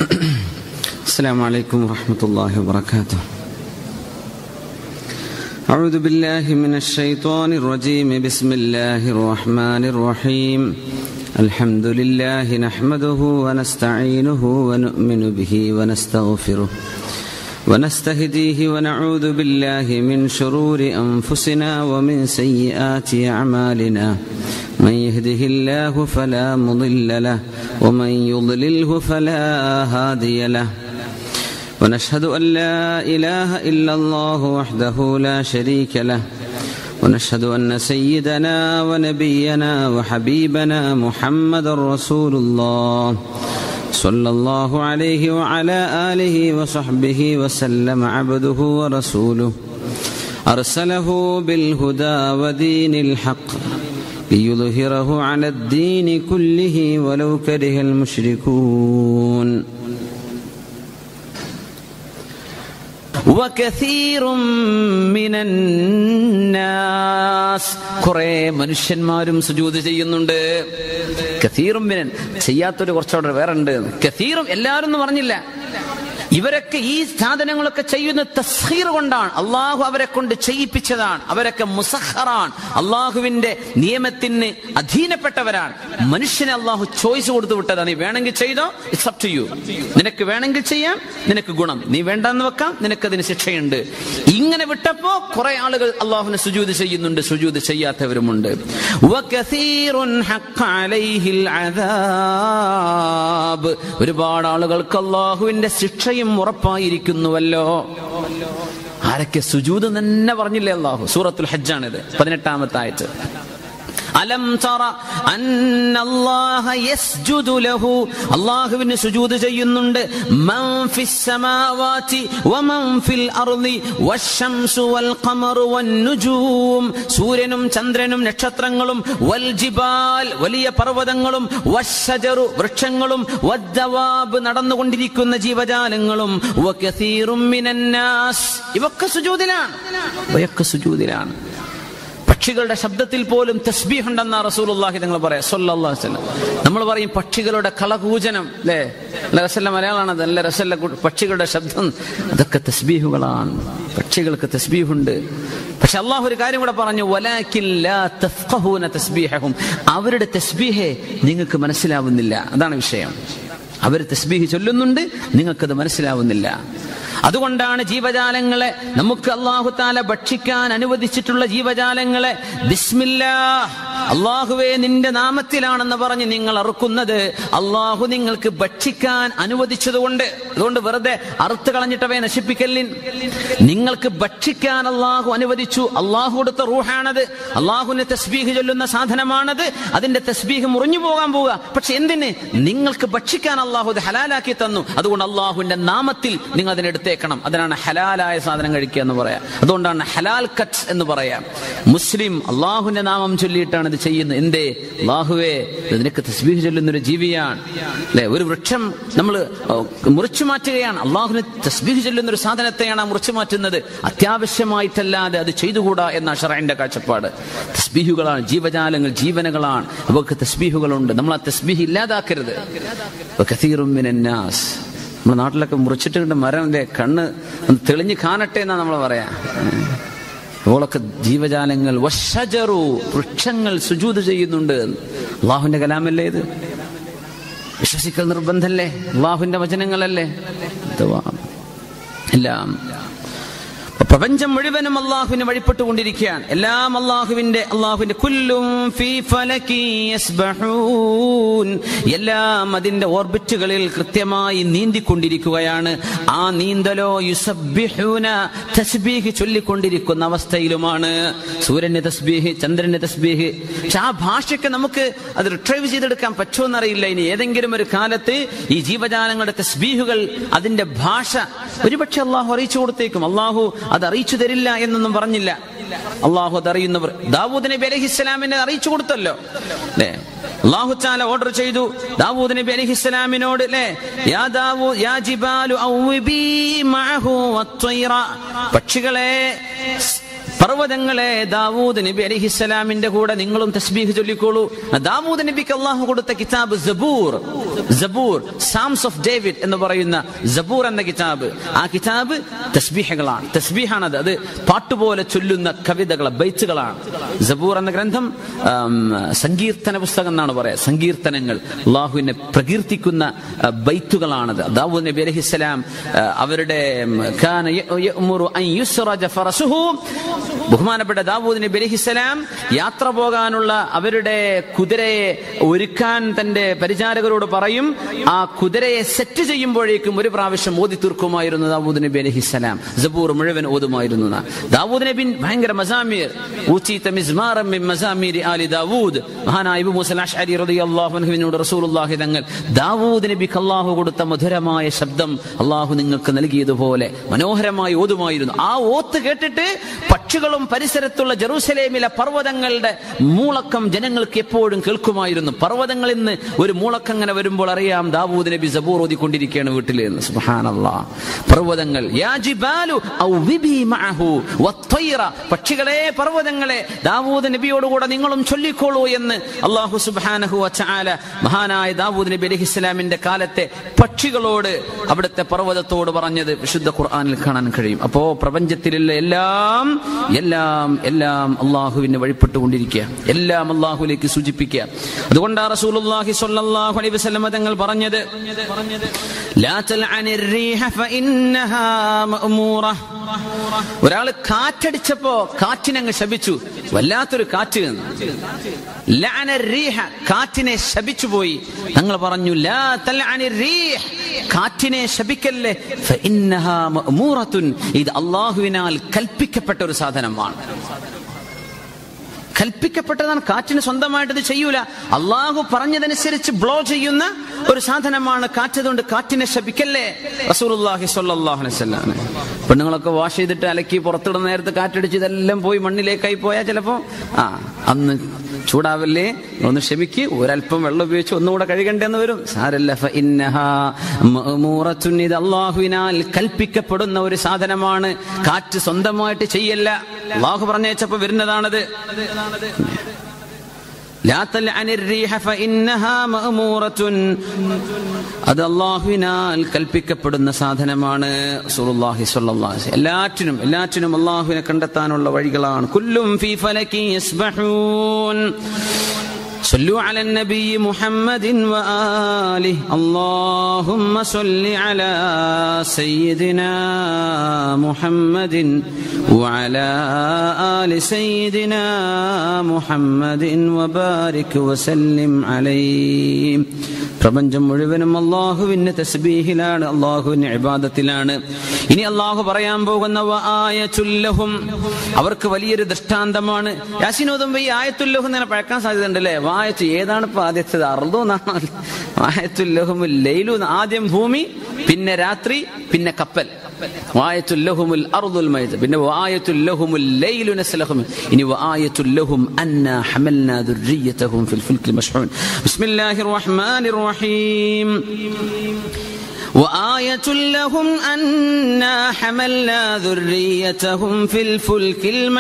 السلام عليكم ورحمة الله وبركاته أعوذ بالله من الشيطان الرجيم بسم الله الرحمن الرحيم الحمد لله نحمده ونستعينه ونؤمن به ونستغفره ونستهديه ونعوذ بالله من شرور أنفسنا ومن سيئات أعمالنا من يهده الله فلا مضل له ومن يضلله فلا هادي له ونشهد أن لا إله إلا الله وحده لا شريك له ونشهد أن سيدنا ونبينا وحبيبنا محمد رسول الله صلى الله عليه وعلى آله وصحبه وسلم عبده ورسوله أرسله بالهدى ودين الحق ليظهره على الدين كله ولو كره المشركون وكثير من الناس കുറെ മനുഷ്യന്മാരും സുജൂത് ചെയ്യുന്നുണ്ട് കഥീറും മിനൻ ചെയ്യാത്തൊരു കുറച്ചവിടെ വേറെ ഉണ്ട് കഥീറും എല്ലാവരും എന്ന് പറഞ്ഞില്ല ഇവരൊക്കെ ഈ സാധനങ്ങളൊക്കെ ചെയ്യുന്ന തസ്ഹീർ കൊണ്ടാണ് അള്ളാഹു അവരെ കൊണ്ട് ചെയ്യിപ്പിച്ചതാണ് അവരൊക്കെ മുസഹറാണ് അള്ളാഹുവിന്റെ നിയമത്തിന് അധീനപ്പെട്ടവരാണ് മനുഷ്യനെ അള്ളാഹു ചോയ്സ് കൊടുത്തു വിട്ടതാണ് നീ വേണമെങ്കിൽ ചെയ്തോ ഇറ്റ്സ് അപ് ടു യു നിനക്ക് വേണമെങ്കിൽ ചെയ്യാം നിനക്ക് ഗുണം നീ വേണ്ടെന്ന് വെക്കാം നിനക്കതിന് ശിക്ഷയുണ്ട് ഇങ്ങനെ വിട്ടപ്പോ കുറെ ആളുകൾ അള്ളാഹുവിനെ സുജൂത് ചെയ്യുന്നുണ്ട് സുജൂത് ചെയ്യാത്തവരുമുണ്ട് വകസീറുൻ ഹഖ അലൈഹിൽ അദാബ് ഒരുപാട് ആളുകൾക്ക് അള്ളാഹുവിന്റെ ശിക്ഷയും ഉറപ്പായിരിക്കുന്നുവല്ലോ ആരൊക്കെ സുജൂത് തന്നെ പറഞ്ഞില്ലേ അള്ളാഹു സൂറത്തുൽ ഹജ്ജാണിത് പതിനെട്ടാമത്തെ ആയത്ത് അലം തറ അന്നല്ലാഹ യസ്ജുദു ലഹു അല്ലാഹുവിന് സുജൂദ് ചെയ്യുന്നുണ്ട് മൻ ഫിസ് സമാവാതി വമൻ ഫിൽ അർളി വശംസു വൽ ഖമറു വൻ നുജൂം സൂര്യനും ചന്ദ്രനും നക്ഷത്രങ്ങളും വൽ ജിബാൽ വലിയ പർവ്വതങ്ങളും വശജറു വൃക്ഷങ്ങളും വദ്ദവാബ് നടന്നുകൊണ്ടിരിക്കുന്ന ജീവജാലങ്ങളും വകസീറും മിനന്നാസ് ഇവൊക്കെ സുജൂദിലാണ് ഇവയൊക്കെ സുജൂദിലാണ് പക്ഷികളുടെ ശബ്ദത്തിൽ പോലും തസ്ബീഹ് ഉണ്ടെന്ന റസൂലുള്ളാഹി തങ്ങൾ പറയാം സല്ലല്ലാഹു അലൈഹി വസല്ലം നമ്മൾ പറയും പക്ഷികളുടെ കളകൂജനം അല്ലേ നല്ല രസല്ല മലയാളമാണ് അത് നല്ല രസല്ല പക്ഷികളുടെ ശബ്ദം അതൊക്കെ തസ്ബീഹുകളാണ് പക്ഷികൾക്ക് തസ്ബീഹുണ്ട് പക്ഷെ അള്ളാഹു ഒരു കാര്യം കൂടെ പറഞ്ഞു വലാക്കിൻ ലാ തഫ്ഖഹൂന തസ്ബീഹഹും അവരുടെ തസ്ബീഹെ നിങ്ങൾക്ക് മനസ്സിലാവുന്നില്ല അതാണ് വിഷയം അവർ തസ്ബീഹ് ചൊല്ലുന്നുണ്ട് നിങ്ങൾക്കത് മനസ്സിലാവുന്നില്ല അതുകൊണ്ടാണ് ജീവജാലങ്ങളെ നമുക്ക് അള്ളാഹു താല ഭക്ഷിക്കാൻ അനുവദിച്ചിട്ടുള്ള ജീവജാലങ്ങളെ ബിസ്മില്ലാ അള്ളാഹുവേ നിന്റെ നാമത്തിലാണെന്ന് പറഞ്ഞ് നിങ്ങൾ അറുക്കുന്നത് അള്ളാഹു നിങ്ങൾക്ക് ഭക്ഷിക്കാൻ അനുവദിച്ചതുകൊണ്ട് അതുകൊണ്ട് വെറുതെ അറുത്ത് കളഞ്ഞിട്ടവയെ നശിപ്പിക്കലിൻ നിങ്ങൾക്ക് ഭക്ഷിക്കാൻ അള്ളാഹു അനുവദിച്ചു അള്ളാഹു കൊടുത്ത റൂഹാണത് അള്ളാഹുവിന്റെ തസ്ബീഹ് ചൊല്ലുന്ന സാധനമാണത് അതിന്റെ തസ്ബീഹ് മുറിഞ്ഞു പോകാൻ പോവുക പക്ഷെ എന്തിന് നിങ്ങൾക്ക് ഭക്ഷിക്കാൻ അള്ളാഹു ഇത് ഹലാലാക്കി തന്നു അതുകൊണ്ട് അള്ളാഹുവിന്റെ നാമത്തിൽ നിങ്ങൾ അതിനെടുത്തേക്കണം അതിനാണ് ഹലാലായ സാധനം കഴിക്കുക എന്ന് പറയാം അതുകൊണ്ടാണ് ഹലാൽ കട്ട് എന്ന് പറയാം മുസ്ലിം അള്ളാഹുവിന്റെ നാമം ചൊല്ലിയിട്ടാണ് ഇത് ചെയ്യുന്നത് എന്തേ അള്ളാഹുവേ ഇത് നിനക്ക് തസ്ബീഹ് ചൊല്ലുന്ന ഒരു ജീവിയാണ് അല്ലെ ഒരു വൃക്ഷം നമ്മൾ മുറിച്ചു മാറ്റുകയാണ് അള്ളാഹുവിന് തസ്ബീഹ് ചൊല്ലുന്ന ഒരു സാധനത്തെയാണ് ആ മുറിച്ചു മാറ്റുന്നത് അത്യാവശ്യമായിട്ടല്ലാതെ അത് ചെയ്തുകൂടാ എന്ന ഷറൈന്റെ കാഴ്ചപ്പാട് തസ്ബീഹുകളാണ് ജീവജാലങ്ങൾ ജീവനകളാണ് അവർക്ക് തസ്ബീഹുകളുണ്ട് നമ്മൾ ആ തസ്ബീഹ് ഇല്ലാതാക്കരുത് കഥീറുമിനാസ് നമ്മുടെ നാട്ടിലൊക്കെ മുറിച്ചിട്ട് കണ്ട് മരന്റെ കണ്ണ് ഒന്ന് തെളിഞ്ഞ് കാണട്ടെ എന്നാ നമ്മൾ പറയാ ഓളൊക്കെ ജീവജാലങ്ങൾ വശജറു വൃക്ഷങ്ങൾ സുജൂത് ചെയ്യുന്നുണ്ട് അള്ളാഹുവിന്റെ കലാമല്ലേ ഇത് വിശ്വസിക്കൽ നിർബന്ധല്ലേ അള്ളാഹുവിന്റെ വചനങ്ങളല്ലേ എല്ലാം പ്രപഞ്ചം മുഴുവനും അള്ളാഹുവിന് വഴിപ്പെട്ടുകൊണ്ടിരിക്കുകയാണ് എല്ലാം അള്ളാഹുവിന്റെ അള്ളാഹുവിന്റെ കുല്ലും ഫീ ഫലകി യസ്ബഹൂൻ എല്ലാം അതിന്റെ ഓർബിറ്റുകളിൽ കൃത്യമായി നീന്തിക്കൊണ്ടിരിക്കുകയാണ് ആ നീന്തലോ യുസബ്ബിഹൂന തസ്ബീഹ് ചൊല്ലിക്കൊണ്ടിരിക്കുന്ന അവസ്ഥയിലുമാണ് സൂര്യന്റെ തസ്ബീഹ് ചന്ദ്രന്റെ തസ്ബീഹ് പക്ഷെ ആ ഭാഷയ്ക്ക് നമുക്ക് അത് റിട്രൈവ് ചെയ്തെടുക്കാൻ പറ്റുമെന്നറിയില്ല ഇനി ഏതെങ്കിലും ഒരു കാലത്ത് ഈ ജീവജാലങ്ങളുടെ തസ്ബീഹുകൾ അതിന്റെ ഭാഷ ഒരുപക്ഷെ അള്ളാഹു അറിയിച്ചു കൊടുത്തേക്കും അള്ളാഹു അത് അറിയിച്ചു തരില്ല എന്നൊന്നും പറഞ്ഞില്ല അള്ളാഹു അത് അറിയുന്നവർ ദാവൂദ് നബി അലഹി ഇസ്ലാമിനെ അറിയിച്ചു കൊടുത്തല്ലോ അല്ലേ അള്ളാഹു ചാല ഓർഡർ ചെയ്തു ദാവൂദ് നബി അലഹി ഇസ്ലാമിനോട് അല്ലേ യാ ദാവൂ യാ ജിബാലു ഔബി മഅഹു വത്വൈറ പക്ഷികളെ പർവ്വതങ്ങളെ ദാവൂദ് നബി അലിഹിസ്സലാമിന്റെ കൂടെ നിങ്ങളും തസ്ബീഹ് ചൊല്ലിക്കോളൂ ദാവൂദ് നബിക്ക് അള്ളാഹു കൊടുത്ത കിതാബ് സബൂർ സബൂർ സാംസ് ഓഫ് ഡേവിഡ് എന്ന് പറയുന്ന സബൂർ എന്ന കിതാബ് ആ കിതാബ് തസ്ബീഹകളാണ് തസ്ബീഹാണത് അത് പാട്ടുപോലെ ചൊല്ലുന്ന കവിതകൾ ബൈത്തുകളാണ് സബൂർ എന്ന ഗ്രന്ഥം ആം, സങ്കീർത്തന പുസ്തകം എന്നാണ് പറയാ സങ്കീർത്തനങ്ങൾ അള്ളാഹുവിനെ പ്രകീർത്തിക്കുന്ന ആ, ബൈത്തുകളാണത് ദാവൂദ് നബി അലഹിസ്സലാം ആ, അവരുടെ ഉം, കാന യ- യഅ്മുറു അൻ യുസ്റജ ഫറസുഹു ബഹുമാനപ്പെട്ട ദാവൂദ് നബി അലഹിസ്സലാം യാത്ര പോകാനുള്ള അവരുടെ കുതിരയെ ഒരുക്കാൻ തന്റെ പരിചാരകരോട് പറയും ആ കുതിരയെ സെറ്റ് ചെയ്യുമ്പോഴേക്കും ഒരു പ്രാവശ്യം ഓതി തീർക്കുമായിരുന്നു ദാവൂദ് നബി അലഹിസ്സലാം സബൂർ മുഴുവൻ ഓതുമായിരുന്നു എന്നാ. ദാവൂദ് നബി ഭയങ്കര മസാമീർ ഊച്ചീത മിസ്മാറം മിൻ മസാമീരി ആലി ദാവൂദ് മഹാനായ ഇബ്നു മൂസ അഷ്അരി റളിയല്ലാഹു അൻഹുവിനോട് റസൂലുള്ളാഹി തങ്ങൾ ദാവൂദ് നബിക്ക് അല്ലാഹു കൊടുത്ത മധുരമായ ശബ്ദം അല്ലാഹു നിങ്ങൾക്ക് നൽകിയതുപോലെ മനോഹരമായി ഓതുമായിരുന്നു ആ ഓത്ത് കേട്ടിട്ട് പക്ഷികളും പരിസരത്തുള്ള ജെറൂസലേമിലെ പർവ്വതങ്ങളുടെ മൂളക്കം ജനങ്ങൾക്ക് എപ്പോഴും കേൾക്കുമായിരുന്നു പർവ്വതങ്ങളിൽ നിന്ന് ഒരു മൂളക്കം ഇങ്ങനെ വരുമ്പോൾ അറിയാം ദാവൂദ് നബി സബൂർ ഓതിക്കൊണ്ടിരിക്കുകയാണ് വീട്ടിൽ എന്ന് സുബ്ഹാനല്ലാ പർവ്വതങ്ങൾ യാ ജിബാലു ഔവിബി മഅഹു വത്തൈറ പക്ഷികളെ പർവ്വതങ്ങളെ ദാവൂദ് നബിയോടുകൂടെ നിങ്ങളും ചൊല്ലിക്കോളൂ എന്ന് അള്ളാഹു സുബ്ഹാനഹു വതആല മഹാനായ ദാവൂദ് നബി അലൈഹിസ്സലാമിന്റെ കാലത്തെ പക്ഷികളോട് അവിടുത്തെ പർവ്വതത്തോട് പറഞ്ഞത് വിശുദ്ധ ഖുർആനിൽ കാണാൻ കഴിയും അപ്പോ പ്രപഞ്ചത്തിലുള്ള എല്ലാം എല്ലാം എല്ലാം അള്ളാഹുവിന് വഴിപ്പെട്ടുകൊണ്ടിരിക്കുക എല്ലാം അള്ളാഹുലേക്ക് സൂചിപ്പിക്കുക അതുകൊണ്ടാണ് റസൂലുള്ളാഹി സ്വല്ലല്ലാഹു അലൈഹി വസല്ലം തങ്ങൾ പറഞ്ഞത് ലാ തൽഅനിർ റീഹ ഫഇന്നഹാ മഅ്മൂറ ഒരാൾ കാറ്റടിച്ചപ്പോ കാറ്റിനങ്ങ് ശപിച്ചു വല്ലാത്തൊരു കാറ്റ് എന്ന്. ലഅന റീഹ കാറ്റിനെ ശപിച്ചു പോയി തങ്ങൾ പറഞ്ഞു ലാ തൽഅനി റീഹ് കാറ്റിനെ ശപിക്കല്ലേ ഫഇന്നഹാ മഅ്മൂറത്തുൻ ഇത് അള്ളാഹുവിനാൽ കൽപ്പിക്കപ്പെട്ട ഒരു സാധനമാണ് കൽപ്പിക്കപ്പെട്ടതാണ് കാറ്റിന് സ്വന്തമായിട്ട് ഇത് ചെയ്യൂല അള്ളാഹു പറഞ്ഞതനുസരിച്ച് ബ്ലോ ചെയ്യുന്ന ഒരു സാധനമാണ് കാറ്റ് അതുകൊണ്ട് കാറ്റിനെ ശപിക്കല്ലേ റസൂലുള്ളാഹി സ്വല്ലല്ലാഹു അലൈഹി വസല്ലം പെണ്ണുങ്ങളൊക്കെ വാഷ് ചെയ്തിട്ട് അലക്കി പുറത്തിടുന്ന നേരത്ത് കാറ്റടിച്ച് ഇതെല്ലാം പോയി മണ്ണിലേക്കായി പോയാൽ ചിലപ്പോ ആ അന്ന് ചൂടാവല്ലേ ഒന്ന് ക്ഷമിക്ക് ഒരല്പം വെള്ളം ഉപയോഗിച്ച് ഒന്നുകൂടെ കഴുകണ്ടെന്ന് വരും സാരല്ല ഫഇന്നഹാ മഅ്മൂറത്തുൻ ഇത് അള്ളാഹുവിനാൽ കൽപ്പിക്കപ്പെടുന്ന ഒരു സാധനമാണ് കാറ്റ് സ്വന്തമായിട്ട് ചെയ്യല്ല അള്ളാഹു പറഞ്ഞേച്ചപ്പോ വരുന്നതാണത് لا تلعن الريح فإنها مأمورة അത് അള്ളാഹുവിനാൽ കൽപ്പിക്കപ്പെടുന്ന സാധനമാണ് റസൂലുള്ളാഹി സ്വല്ലല്ലാഹു അലൈഹി വസല്ലം. എല്ലാറ്റിനും എല്ലാറ്റിനും അള്ളാഹുവിനെ കണ്ടെത്താനുള്ള വഴികളാണ് കുല്ലും ഫീ ഫലകി യസ്ബഹൂൻ صلوا على النبي محمد وآله اللهم صل على سيدنا محمد وعلى آل سيدنا محمد وبارك وسلم عليه പ്രപഞ്ചം മുഴുവനും അള്ളാഹുവിന്റെ തസ്ബീഹിലാണ് അള്ളാഹുവിന്റെ ഇബാദത്തിലാണ് ഇനി അള്ളാഹു പറയാൻ പോകുന്ന ആയത്തുല്ലഹും അവർക്ക് വലിയൊരു ദൃഷ്ടാന്തമാണ് യാസിനോദുമ്പോ ഈ ആയത്തുല്ലഹും ഇങ്ങനെ പഴക്കാൻ സാധ്യതയുണ്ടല്ലേ വായത്ത് ഏതാണ് ഇപ്പൊ ആദ്യത്തേത് അർദു എന്നാണ് വായത്തുല്ലഹും ലൈലു ആദ്യം ഭൂമി പിന്നെ രാത്രി പിന്നെ കപ്പൽ വായത്തുല്ലഹുമുൽ അർദുൽ മൈദ് പിന്നെ വായത്തുല്ലഹുമുൽ ലൈലു നസ്ലഹും ഇനി വായത്തുല്ലഹും അന്ന ഹമൽനാ ദുർരിയതഹും ഫിൽ ഫുൽക്കിൽ മശ്ഹൂൻ ബിസ്മില്ലാഹിർ റഹ്മാനിർ റഹീം وآية لهم أنا حملنا ذريتهم في الفلك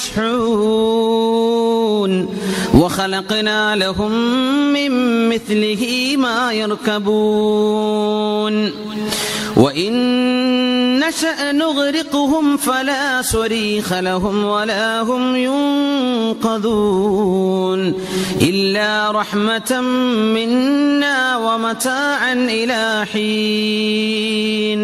المشحون وخلقنا لهم من مثله ما يركبون وإن نشأ نغرقهم فلا صريخ لهم ولا هم ينقذون إلا رحمة منا ومتاعا إلى حين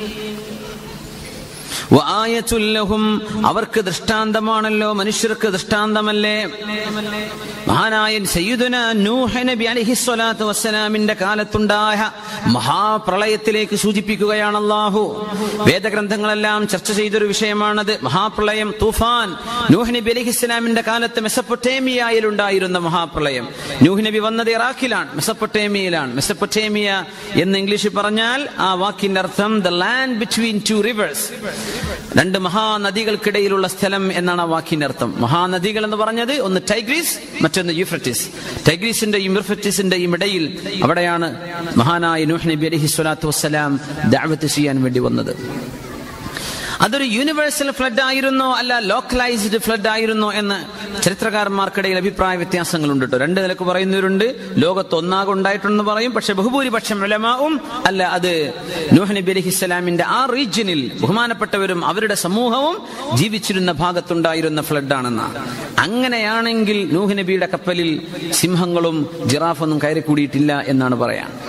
വആയത്തുല്ലഹും അവർക്ക് ദൃഷ്ടാന്തമാണല്ലോ മനുഷ്യർക്ക് ദൃഷ്ടാന്തമല്ലേ മഹാനായ സയ്യിദുന നൂഹ് നബി അലൈഹി സ്വലാത്തു വസ്സലാമിന്റെ കാലത്തുണ്ടായ മഹാപ്രളയത്തിലേക്ക് സൂചിപ്പിക്കുകയാണ് അല്ലാഹു വേദഗ്രന്ഥങ്ങളെല്ലാം ചർച്ച ചെയ്തൊരു വിഷയമാണത് മഹാപ്രളയം തൂഫാൻ നൂഹ് നബി അലൈഹി സ്വലാമിന്റെ കാലത്ത് മെസ്സപ്പൊട്ടേമിയയിൽ ഉണ്ടായിരുന്ന മഹാപ്രളയം നൂഹ് നബി വന്നത് ഇറാഖിലാണ് മെസ്സപ്പൊട്ടേമിയയിലാണ് മെസ്സപ്പൊട്ടേമിയ എന്ന് ഇംഗ്ലീഷിൽ പറഞ്ഞാൽ ആ വാക്കിന്റെ അർത്ഥം the land between two rivers രണ്ട് മഹാനദികൾക്കിടയിലുള്ള സ്ഥലം എന്നാണ് ആ വാക്കിന്റെ അർത്ഥം മഹാനദികൾ എന്ന് പറഞ്ഞത് ഒന്ന് ടൈഗ്രീസ് മറ്റൊന്ന് യൂഫ്രട്ടിസ് ടൈഗ്രീസിന്റെയും യൂഫ്രട്ടിസിന്റെയും ഇടയിൽ അവിടെയാണ് മഹാനായ നൂഹ് നബി അലഹി സ്വലാത്തു വസ്സലാം ദാവത്ത് ചെയ്യാൻ വേണ്ടി വന്നത് അതൊരു യൂണിവേഴ്സൽ ഫ്ലഡ് ആയിരുന്നോ അല്ല ലോക്കലൈസ്ഡ് ഫ്ലഡ് ആയിരുന്നോ എന്ന് ചരിത്രകാരന്മാർക്കിടയിൽ അഭിപ്രായ വ്യത്യാസങ്ങളുണ്ട് കേട്ടോ രണ്ട് നിലക്ക് പറയുന്നവരുണ്ട് ലോകത്ത് ഒന്നാകെ ഉണ്ടായിട്ടുണ്ടെന്ന് പറയും പക്ഷെ ബഹുഭൂരിപക്ഷം ഉലമാവും അല്ല അത് നൂഹ് നബി അലൈഹി ഇസ്ലാമിന്റെ ആ റീജിയനിൽ ബഹുമാനപ്പെട്ടവരും അവരുടെ സമൂഹവും ജീവിച്ചിരുന്ന ഭാഗത്തുണ്ടായിരുന്ന ഫ്ലഡ് ആണെന്നാണ് അങ്ങനെയാണെങ്കിൽ നൂഹ് നബിയുടെ കപ്പലിൽ സിംഹങ്ങളും ജിറാഫൊന്നും കയറി കൂടിയിട്ടില്ല എന്നാണ് പറയാൻ